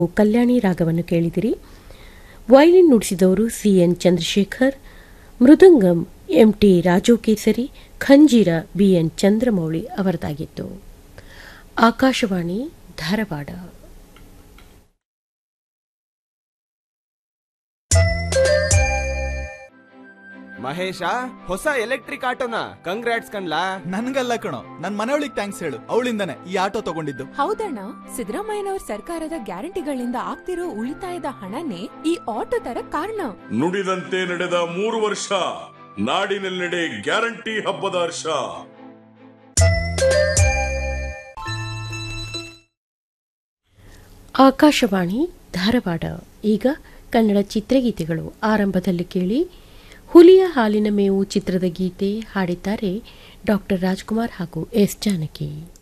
ಕಲ್ಯಾಣಿ ರಾಗವನ್ನು ಕೇಳಿದಿರಿ ವಯಲಿನ್ ನುಡಿಸಿದವರು C N Chandrashekar mridangam M T Raju ಕೇಸರಿ ಖಂಜೀರ ಬಿ ಎನ್ ಚಂದ್ರಮೌಳಿ ಅವರದಾಗಿತ್ತು ಆಕಾಶವಾಣಿ ಧಾರವಾಡ ಮಹೇಶ ಹೊಸ ಎಲೆಕ್ಟ್ರಿಕ್ ಆಟೋನ ಕಂಗ್ರಾಟ್ಸ್ ಕಣ್ಲಾ ನನ್ಗಲ್ಲ ಕಣೋ ನನ್ ಮನೆಯೊಳಿಗೆ ಥ್ಯಾಂಕ್ಸ್ ಹೇಳು ಅವಳಿಂದಾನೆ ಈ ಆಟೋ ತಗೊಂಡಿದ್ದು ಹೌದಣ್ಣ ಸಿದ್ದರಾಮಯ್ಯನವ್ರ ಸರ್ಕಾರದ ಗ್ಯಾರಂಟಿಗಳಿಂದ ಆಗ್ತಿರೋ ಉಳಿತಾಯದ ಹಣನೇ ಈ ಆಟೋ ತರ ಕಾರಣ ನುಡಿದಂತೆ ನಡೆದ ಮೂರು ವರ್ಷ ನಾಡಿನೆಲ್ಲೆಡೆ ಗ್ಯಾರಂಟಿ ಹಬ್ಬದ ಹರ್ಷ ಆಕಾಶವಾಣಿ ಧಾರವಾಡ ಈಗ ಕನ್ನಡ ಚಿತ್ರಗೀತೆಗಳು ಆರಂಭದಲ್ಲಿ ಕೇಳಿ ಹುಲಿಯ ಹಾಲಿನ ಮೇವು ಚಿತ್ರದ ಗೀತೆ ಹಾಡಿದ್ದಾರೆ ಡಾಕ್ಟರ್ ರಾಜ್ಕುಮಾರ್ ಹಾಗೂ ಎಸ್ ಜಾನಕಿ